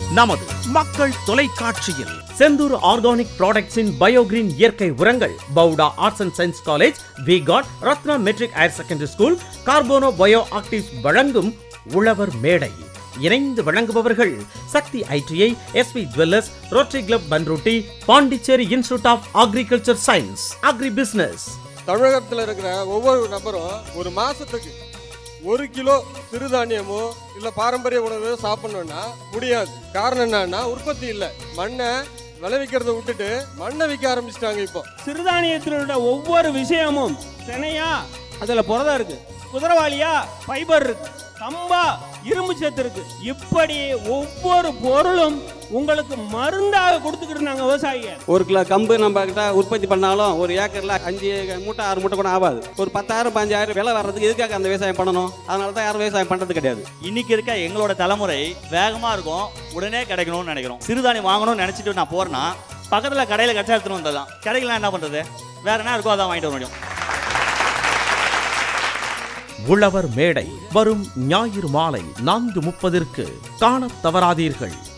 நமது மக்கள் தொலைக்காட்சியில் செந்தூர் ஆர்கானிக் ப்ராடக்ட்ஸின் பயோகிரீன் இயற்கை உரங்கள் பவுடா ஆர்ட்ஸ் அண்ட் சயின்ஸ் காலேஜ் விகாட் Ratna matric higher secondary school கார்போனோ பயோ ஆக்டிவ்ஸ் வழங்கும் உழவர் மேடை இணைந்து வழங்குபவர்கள் Sakthi ITI SP jewellers Rotary Club Panruti Pondicherry institute of agriculture science agri business தமிழகத்தில் இருக்கிற ஒவ்வொரு நபரும் ஒரு மாசத்துக்கு ஒரு கிலோ சிறுதானியமோ இல்லை பாரம்பரிய உணவு சாப்பிடணும்னா முடியாது காரணம் என்னன்னா உற்பத்தி இல்லை மண்ணை விளைவிக்கிறத விட்டுட்டு மண்ணை விற்க ஆரம்பிச்சிட்டாங்க இப்போ சிறுதானியத்தில் உள்ள ஒவ்வொரு விஷயமும் தினையா அதில் புரதம் இருக்கு குதிரவாளியா ஃபைபர் இருக்கு கம்பா இரும்பு சத்து இருக்கு இப்படி ஒவ்வொரு பொருளும் உங்களுக்கு மருந்தாக கொடுத்துக்கிட்டு இருந்தாங்க விவசாயிங்க ஒரு கிலோ கம்பு நம்ம கிட்ட உற்பத்தி பண்ணாலும் ஒரு ஏக்கர்ல அஞ்சு மூட்டை ஆறு மூட்டை கூட ஆகாது ஒரு பத்தாயிரம் பதினஞ்சாயிரம் விலை வர்றதுக்கு எதுக்காக அந்த விவசாயம் பண்ணணும் அதனால தான் யாரும் விவசாயம் பண்றது கிடையாது இன்னைக்கு இருக்க எங்களோட தலைமுறை வேகமா இருக்கும் உடனே கிடைக்கணும்னு நினைக்கிறோம் சிறுதானியம் வாங்கணும்னு நினைச்சிட்டு நான் போறேன்னா பக்கத்துல கடையில கச்சா எடுத்துட்டு வந்ததான் கிடைக்கலாம் என்ன பண்றது வேற என்ன இருக்கோ அதான் வாங்கிட்டு வர முடியும் உழவர் மேடை வரும் ஞாயிறு மாலை நான்கு முப்பதிற்கு காணத் தவறாதீர்கள்